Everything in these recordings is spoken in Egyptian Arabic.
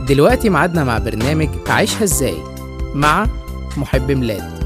دلوقتي ميعادنا مع برنامج عيشها ازاي مع محب ميلاد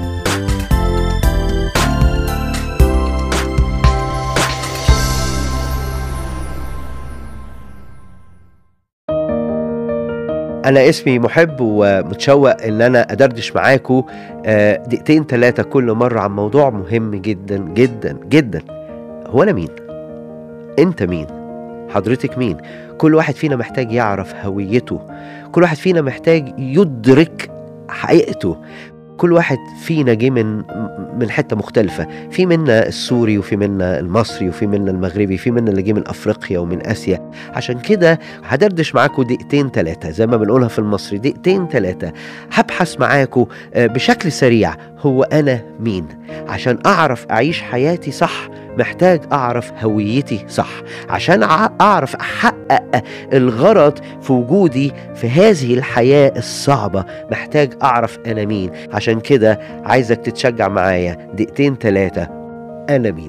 انا اسمي محب ومتشوق ان انا ادردش معاكم آه، دقيقتين ثلاثه كل مره عن موضوع مهم جدا جدا جدا هو انا مين انت مين حضرتك مين كل واحد فينا محتاج يعرف هويته كل واحد فينا محتاج يدرك حقيقته كل واحد فينا جه من من حته مختلفه في منا السوري وفي منا المصري وفي منا المغربي في منا اللي جه من افريقيا ومن اسيا عشان كده هدردش معاكم دقيقتين ثلاثه زي ما بنقولها في المصري دقيقتين ثلاثه هبحث معاكم آه، بشكل سريع هو انا مين عشان اعرف اعيش حياتي صح محتاج اعرف هويتي صح عشان أع- اعرف احقق الغرض في وجودي في هذه الحياه الصعبه محتاج اعرف انا مين عشان كده عايزك تتشجع معايا دقيقتين ثلاثه انا مين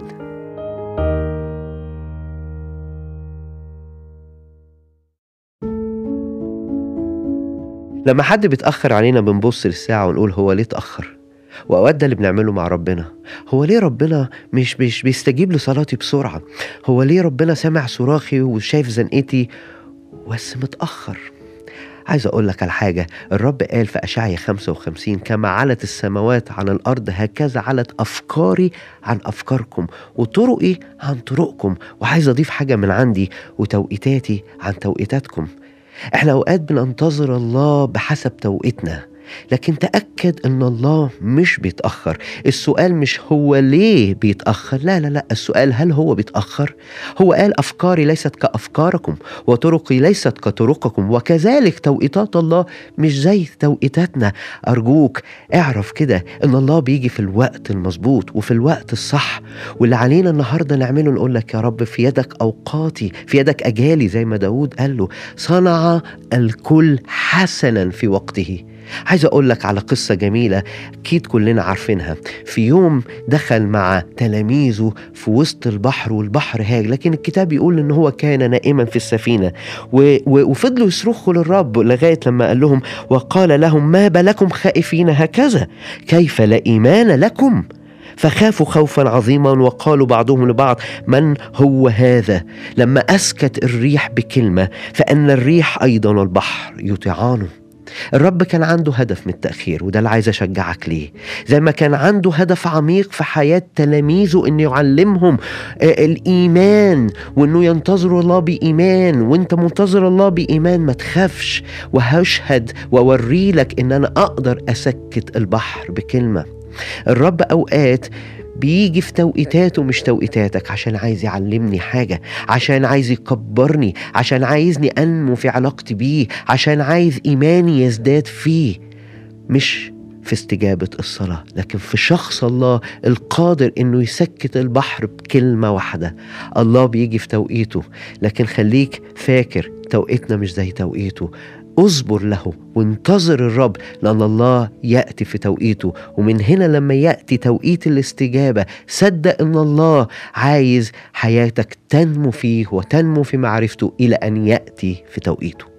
لما حد بيتاخر علينا بنبص للساعه ونقول هو ليه اتاخر واوقات ده اللي بنعمله مع ربنا هو ليه ربنا مش مش بيستجيب لصلاتي بسرعه هو ليه ربنا سامع صراخي وشايف زنقتي بس متاخر عايز اقول لك على حاجه الرب قال في اشعيا 55 كما علت السماوات عن الارض هكذا علت افكاري عن افكاركم وطرقي عن طرقكم وعايز اضيف حاجه من عندي وتوقيتاتي عن توقيتاتكم احنا اوقات بننتظر الله بحسب توقيتنا لكن تأكد ان الله مش بيتأخر السؤال مش هو ليه بيتأخر لا لا لا السؤال هل هو بيتأخر هو قال أفكاري ليست كأفكاركم وطرقي ليست كطرقكم وكذلك توقيتات الله مش زي توقيتاتنا أرجوك اعرف كده ان الله بيجي في الوقت المظبوط وفي الوقت الصح واللي علينا النهاردة نعمله نقول لك يا رب في يدك أوقاتي في يدك أجالي زي ما داود قال له صنع الكل حسنا في وقته عايز اقول لك على قصه جميله اكيد كلنا عارفينها في يوم دخل مع تلاميذه في وسط البحر والبحر هاج لكن الكتاب يقول ان هو كان نائما في السفينه و... و... وفضلوا يصرخوا للرب لغايه لما قال لهم وقال لهم ما بالكم خائفين هكذا كيف لا ايمان لكم فخافوا خوفا عظيما وقالوا بعضهم لبعض من هو هذا لما اسكت الريح بكلمه فان الريح ايضا والبحر يطيعانه الرب كان عنده هدف من التأخير وده اللي عايز أشجعك ليه زي ما كان عنده هدف عميق في حياة تلاميذه إنه يعلمهم آه، الإيمان وإنه ينتظروا الله بإيمان وإنت منتظر الله بإيمان ما تخافش وهشهد وأوري لك إن أنا أقدر أسكت البحر بكلمة الرب أوقات بيجي في توقيتاته مش توقيتاتك عشان عايز يعلمني حاجة عشان عايز يكبرني عشان عايزني أنمو في علاقتي بيه عشان عايز إيماني يزداد فيه مش في استجابة الصلاة لكن في شخص الله القادر انه يسكت البحر بكلمة واحدة الله بيجي في توقيته لكن خليك فاكر توقيتنا مش زي توقيته اصبر له وانتظر الرب لأن الله يأتي في توقيته ومن هنا لما يأتي توقيت الاستجابة صدق أن الله عايز حياتك تنمو فيه وتنمو في معرفته إلى أن يأتي في توقيته